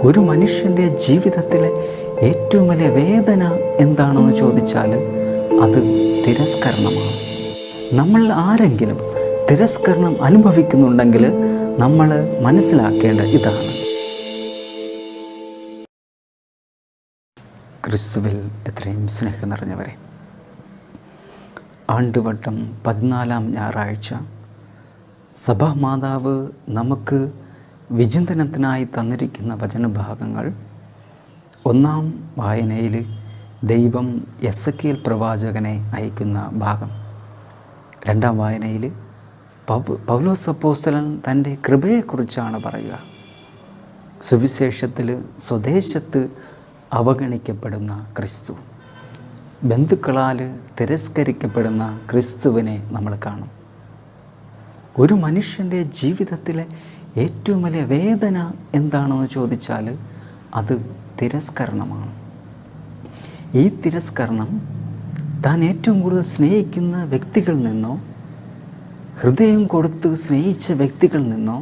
ഒരു മനുഷ്യൻ്റെ ജീവിതത്തിലെ ഏറ്റവും വലിയ വേദന എന്താണെന്ന് ചോദിച്ചാൽ അത് തിരസ്കരണമാണ് നമ്മൾ ആരെങ്കിലും തിരസ്കരണം അനുഭവിക്കുന്നുണ്ടെങ്കിൽ നമ്മൾ മനസ്സിലാക്കേണ്ട ഇതാണ് ക്രിസ്തുവിൽ എത്രയും സ്നേഹം നിറഞ്ഞവരെ ആണ്ടുവട്ടം പതിനാലാം ഞായറാഴ്ച സഭാമാതാവ് നമുക്ക് വിചിന്തനത്തിനായി തന്നിരിക്കുന്ന വചനഭാഗങ്ങൾ ഒന്നാം വായനയിൽ ദൈവം എസക്കിയൽ പ്രവാചകനെ അയക്കുന്ന ഭാഗം രണ്ടാം വായനയിൽ പൗ പൗലോസ് അപ്പോസ്തലൻ തൻ്റെ കൃപയെക്കുറിച്ചാണ് പറയുക സുവിശേഷത്തിൽ സ്വദേശത്ത് അവഗണിക്കപ്പെടുന്ന ക്രിസ്തു ബന്ധുക്കളാൽ തിരസ്കരിക്കപ്പെടുന്ന ക്രിസ്തുവിനെ നമ്മൾ കാണും ഒരു മനുഷ്യൻ്റെ ജീവിതത്തിലെ ഏറ്റവും വലിയ വേദന എന്താണെന്ന് ചോദിച്ചാൽ അത് തിരസ്കരണമാണ് ഈ തിരസ്കരണം താൻ ഏറ്റവും കൂടുതൽ സ്നേഹിക്കുന്ന വ്യക്തികളിൽ നിന്നോ ഹൃദയം കൊടുത്ത് സ്നേഹിച്ച വ്യക്തികളിൽ നിന്നോ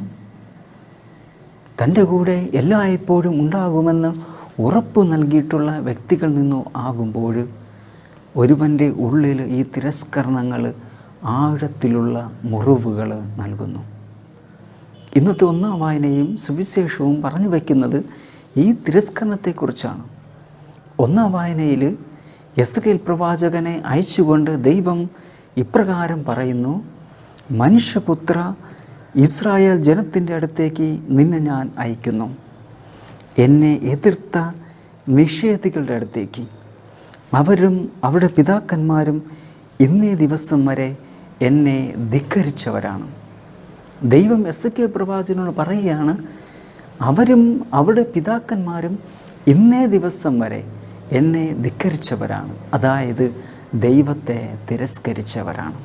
തൻ്റെ കൂടെ എല്ലായ്പ്പോഴും ഉണ്ടാകുമെന്ന് ഉറപ്പ് നൽകിയിട്ടുള്ള വ്യക്തികളിൽ നിന്നോ ആകുമ്പോൾ ഒരുവൻ്റെ ഉള്ളിൽ ഈ തിരസ്കരണങ്ങൾ ആഴത്തിലുള്ള മുറിവുകൾ നൽകുന്നു ഇന്നത്തെ ഒന്നാം വായനയും സുവിശേഷവും പറഞ്ഞു വയ്ക്കുന്നത് ഈ തിരസ്കരണത്തെക്കുറിച്ചാണ് ഒന്നാം വായനയിൽ യസ്കേൽ പ്രവാചകനെ അയച്ചുകൊണ്ട് ദൈവം ഇപ്രകാരം പറയുന്നു മനുഷ്യപുത്ര ഇസ്രായേൽ ജനത്തിൻ്റെ അടുത്തേക്ക് നിന്നെ ഞാൻ അയക്കുന്നു എന്നെ എതിർത്ത നിഷേധികളുടെ അടുത്തേക്ക് അവരും അവരുടെ പിതാക്കന്മാരും ഇന്നേ ദിവസം വരെ എന്നെ ധിക്കരിച്ചവരാണ് ദൈവം എസ് കെ പ്രവാചകനോട് പറയുകയാണ് അവരും അവരുടെ പിതാക്കന്മാരും ഇന്നേ ദിവസം വരെ എന്നെ ധിക്കരിച്ചവരാണ് അതായത് ദൈവത്തെ തിരസ്കരിച്ചവരാണ്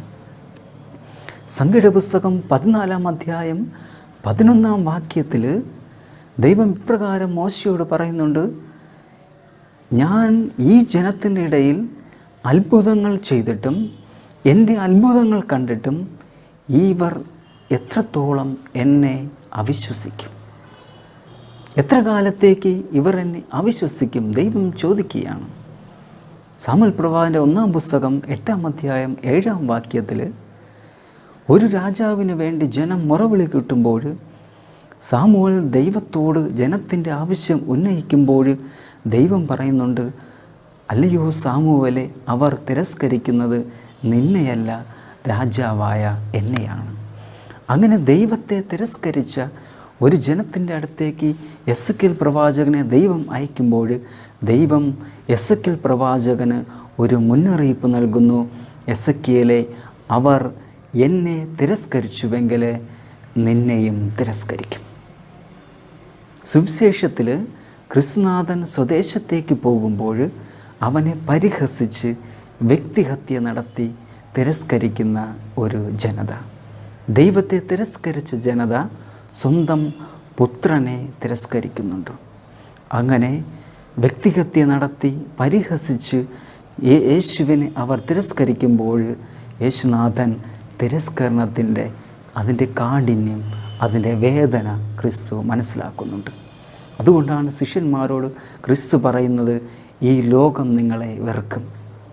സംഗീത പുസ്തകം പതിനാലാം അധ്യായം പതിനൊന്നാം വാക്യത്തിൽ ദൈവം ഇപ്രകാരം മോശയോട് പറയുന്നുണ്ട് ഞാൻ ഈ ജനത്തിൻ്റെ ഇടയിൽ അത്ഭുതങ്ങൾ ചെയ്തിട്ടും എൻ്റെ അത്ഭുതങ്ങൾ കണ്ടിട്ടും ഇവർ എത്രത്തോളം എന്നെ അവിശ്വസിക്കും എത്ര കാലത്തേക്ക് ഇവർ എന്നെ അവിശ്വസിക്കും ദൈവം ചോദിക്കുകയാണ് സാമൽ പ്രവാദിൻ്റെ ഒന്നാം പുസ്തകം എട്ടാം അധ്യായം ഏഴാം വാക്യത്തിൽ ഒരു രാജാവിന് വേണ്ടി ജനം മുറവിളി കിട്ടുമ്പോൾ സാമുവൽ ദൈവത്തോട് ജനത്തിൻ്റെ ആവശ്യം ഉന്നയിക്കുമ്പോൾ ദൈവം പറയുന്നുണ്ട് അല്ലയോ സാമുവലെ അവർ തിരസ്കരിക്കുന്നത് നിന്നെയല്ല രാജാവായ എന്നെയാണ് അങ്ങനെ ദൈവത്തെ തിരസ്കരിച്ച ഒരു ജനത്തിൻ്റെ അടുത്തേക്ക് എസ് പ്രവാചകനെ ദൈവം അയക്കുമ്പോൾ ദൈവം എസ് പ്രവാചകന് ഒരു മുന്നറിയിപ്പ് നൽകുന്നു എസ് അവർ എന്നെ തിരസ്കരിച്ചുവെങ്കിൽ നിന്നെയും തിരസ്കരിക്കും സുവിശേഷത്തിൽ ക്രിസ്തുനാഥൻ സ്വദേശത്തേക്ക് പോകുമ്പോൾ അവനെ പരിഹസിച്ച് വ്യക്തിഹത്യ നടത്തി തിരസ്കരിക്കുന്ന ഒരു ജനത ദൈവത്തെ തിരസ്കരിച്ച ജനത സ്വന്തം പുത്രനെ തിരസ്കരിക്കുന്നുണ്ട് അങ്ങനെ വ്യക്തിഹത്യ നടത്തി പരിഹസിച്ച് യേ- യേശുവിനെ അവർ തിരസ്കരിക്കുമ്പോൾ യേശുനാഥൻ തിരസ്കരണത്തിൻ്റെ അതിൻ്റെ കാഠിന്യം അതിൻ്റെ വേദന ക്രിസ്തു മനസ്സിലാക്കുന്നുണ്ട് അതുകൊണ്ടാണ് ശിഷ്യന്മാരോട് ക്രിസ്തു പറയുന്നത് ഈ ലോകം നിങ്ങളെ വെറുക്കും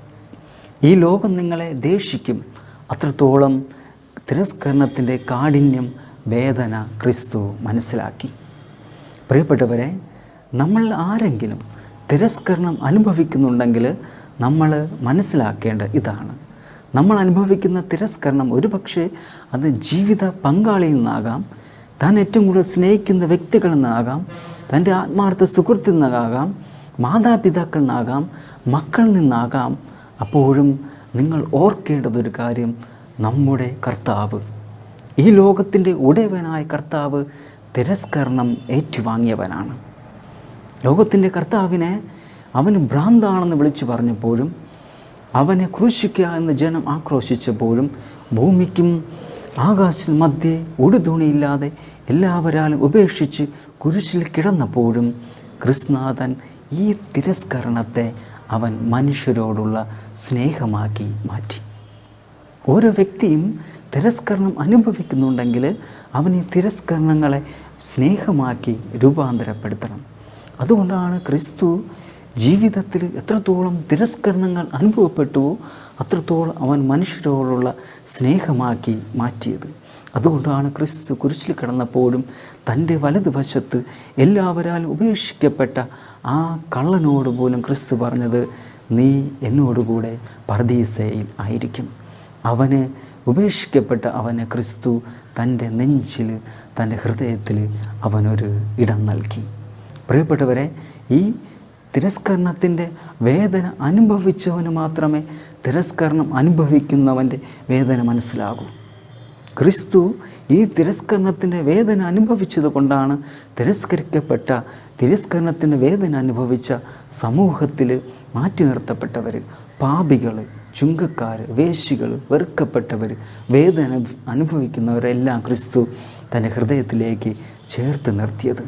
ഈ ലോകം നിങ്ങളെ ദേഷിക്കും അത്രത്തോളം തിരസ്കരണത്തിൻ്റെ കാഠിന്യം വേദന ക്രിസ്തു മനസ്സിലാക്കി പ്രിയപ്പെട്ടവരെ നമ്മൾ ആരെങ്കിലും തിരസ്കരണം അനുഭവിക്കുന്നുണ്ടെങ്കിൽ നമ്മൾ മനസ്സിലാക്കേണ്ട ഇതാണ് നമ്മൾ അനുഭവിക്കുന്ന തിരസ്കരണം ഒരുപക്ഷെ അത് ജീവിത പങ്കാളിയിൽ നിന്നാകാം താൻ ഏറ്റവും കൂടുതൽ സ്നേഹിക്കുന്ന വ്യക്തികളിൽ നിന്നാകാം തൻ്റെ ആത്മാർത്ഥ സുഹൃത്തിൽ നിന്നാകാം മാതാപിതാക്കളിൽ നിന്നാകാം മക്കളിൽ നിന്നാകാം അപ്പോഴും നിങ്ങൾ ഓർക്കേണ്ടതൊരു കാര്യം നമ്മുടെ കർത്താവ് ഈ ലോകത്തിൻ്റെ ഉടയവനായ കർത്താവ് തിരസ്കരണം ഏറ്റുവാങ്ങിയവനാണ് ലോകത്തിൻ്റെ കർത്താവിനെ അവന് ഭ്രാന്താണെന്ന് വിളിച്ചു പറഞ്ഞപ്പോഴും അവനെ ക്രൂശിക്കുക എന്ന് ജനം ആക്രോശിച്ചപ്പോഴും ഭൂമിക്കും ആകാശ മധ്യേ ഉടുതുണിയില്ലാതെ എല്ലാവരാലും ഉപേക്ഷിച്ച് കുരിശിൽ കിടന്നപ്പോഴും കൃഷ്ണനാഥൻ ഈ തിരസ്കരണത്തെ അവൻ മനുഷ്യരോടുള്ള സ്നേഹമാക്കി മാറ്റി ഓരോ വ്യക്തിയും തിരസ്കരണം അനുഭവിക്കുന്നുണ്ടെങ്കിൽ അവൻ ഈ തിരസ്കരണങ്ങളെ സ്നേഹമാക്കി രൂപാന്തരപ്പെടുത്തണം അതുകൊണ്ടാണ് ക്രിസ്തു ജീവിതത്തിൽ എത്രത്തോളം തിരസ്കരണങ്ങൾ അനുഭവപ്പെട്ടുവോ അത്രത്തോളം അവൻ മനുഷ്യരോടുള്ള സ്നേഹമാക്കി മാറ്റിയത് അതുകൊണ്ടാണ് ക്രിസ്തു കുരിശിൽ കിടന്നപ്പോഴും തൻ്റെ വലതുവശത്ത് എല്ലാവരാലും ഉപേക്ഷിക്കപ്പെട്ട ആ കള്ളനോട് പോലും ക്രിസ്തു പറഞ്ഞത് നീ എന്നോടുകൂടെ പർദീസയിൽ ആയിരിക്കും അവന് ഉപേക്ഷിക്കപ്പെട്ട അവന് ക്രിസ്തു തൻ്റെ നെഞ്ചിൽ തൻ്റെ ഹൃദയത്തിൽ അവനൊരു ഇടം നൽകി പ്രിയപ്പെട്ടവരെ ഈ തിരസ്കരണത്തിൻ്റെ വേദന അനുഭവിച്ചവന് മാത്രമേ തിരസ്കരണം അനുഭവിക്കുന്നവൻ്റെ വേദന മനസ്സിലാകൂ ക്രിസ്തു ഈ തിരസ്കരണത്തിൻ്റെ വേദന അനുഭവിച്ചത് കൊണ്ടാണ് തിരസ്കരിക്കപ്പെട്ട തിരസ്കരണത്തിൻ്റെ വേദന അനുഭവിച്ച സമൂഹത്തിൽ മാറ്റി നിർത്തപ്പെട്ടവർ പാപികൾ ചുങ്കക്കാർ വേശികൾ വെറുക്കപ്പെട്ടവർ വേദന അനുഭവിക്കുന്നവരെല്ലാം ക്രിസ്തു തൻ്റെ ഹൃദയത്തിലേക്ക് ചേർത്ത് നിർത്തിയത്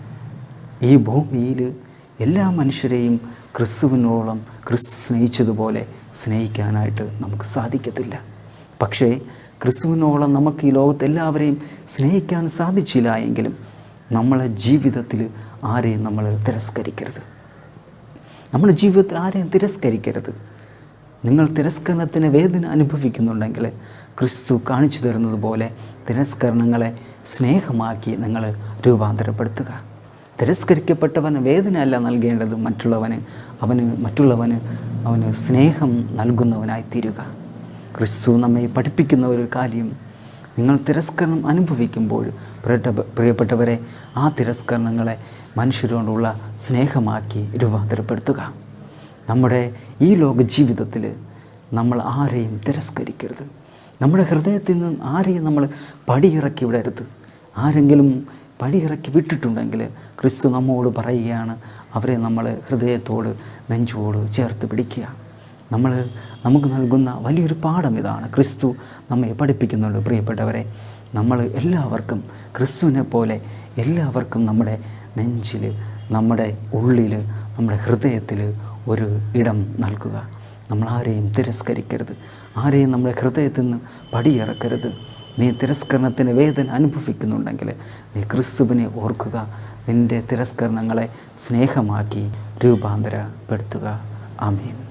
ഈ ഭൂമിയിൽ എല്ലാ മനുഷ്യരെയും ക്രിസ്തുവിനോളം ക്രിസ്തു സ്നേഹിച്ചതുപോലെ സ്നേഹിക്കാനായിട്ട് നമുക്ക് സാധിക്കത്തില്ല പക്ഷേ ക്രിസ്തുവിനോളം നമുക്ക് ഈ ലോകത്ത് എല്ലാവരെയും സ്നേഹിക്കാൻ സാധിച്ചില്ല എങ്കിലും നമ്മളെ ജീവിതത്തിൽ ആരെയും നമ്മൾ തിരസ്കരിക്കരുത് നമ്മുടെ ജീവിതത്തിൽ ആരെയും തിരസ്കരിക്കരുത് നിങ്ങൾ തിരസ്കരണത്തിന് വേദന അനുഭവിക്കുന്നുണ്ടെങ്കിൽ ക്രിസ്തു കാണിച്ചു തരുന്നത് പോലെ തിരസ്കരണങ്ങളെ സ്നേഹമാക്കി നിങ്ങൾ രൂപാന്തരപ്പെടുത്തുക തിരസ്കരിക്കപ്പെട്ടവന് വേദനയല്ല നൽകേണ്ടത് മറ്റുള്ളവന് അവന് മറ്റുള്ളവന് അവന് സ്നേഹം നൽകുന്നവനായി തീരുക ക്രിസ്തു നമ്മെ പഠിപ്പിക്കുന്ന ഒരു കാര്യം നിങ്ങൾ തിരസ്കരണം അനുഭവിക്കുമ്പോൾ പ്രിയപ്പെട്ട പ്രിയപ്പെട്ടവരെ ആ തിരസ്കരണങ്ങളെ മനുഷ്യരോടുള്ള സ്നേഹമാക്കി രൂപാന്തരപ്പെടുത്തുക നമ്മുടെ ഈ ലോക ജീവിതത്തിൽ നമ്മൾ ആരെയും തിരസ്കരിക്കരുത് നമ്മുടെ ഹൃദയത്തിൽ നിന്ന് ആരെയും നമ്മൾ പടിയിറക്കി വിടരുത് ആരെങ്കിലും പടിയിറക്കി വിട്ടിട്ടുണ്ടെങ്കിൽ ക്രിസ്തു നമ്മോട് പറയുകയാണ് അവരെ നമ്മൾ ഹൃദയത്തോട് നെഞ്ചോട് ചേർത്ത് പിടിക്കുക നമ്മൾ നമുക്ക് നൽകുന്ന വലിയൊരു പാഠം ഇതാണ് ക്രിസ്തു നമ്മെ പഠിപ്പിക്കുന്നുണ്ട് പ്രിയപ്പെട്ടവരെ നമ്മൾ എല്ലാവർക്കും ക്രിസ്തുവിനെ പോലെ എല്ലാവർക്കും നമ്മുടെ നെഞ്ചിൽ നമ്മുടെ ഉള്ളിൽ നമ്മുടെ ഹൃദയത്തിൽ ഒരു ഇടം നൽകുക നമ്മൾ ആരെയും തിരസ്കരിക്കരുത് ആരെയും നമ്മുടെ ഹൃദയത്തിൽ നിന്ന് പടിയിറക്കരുത് നീ തിരസ്കരണത്തിന് വേദന അനുഭവിക്കുന്നുണ്ടെങ്കിൽ നീ ക്രിസ്തുവിനെ ഓർക്കുക നിൻ്റെ തിരസ്കരണങ്ങളെ സ്നേഹമാക്കി രൂപാന്തരപ്പെടുത്തുക ആമീൻ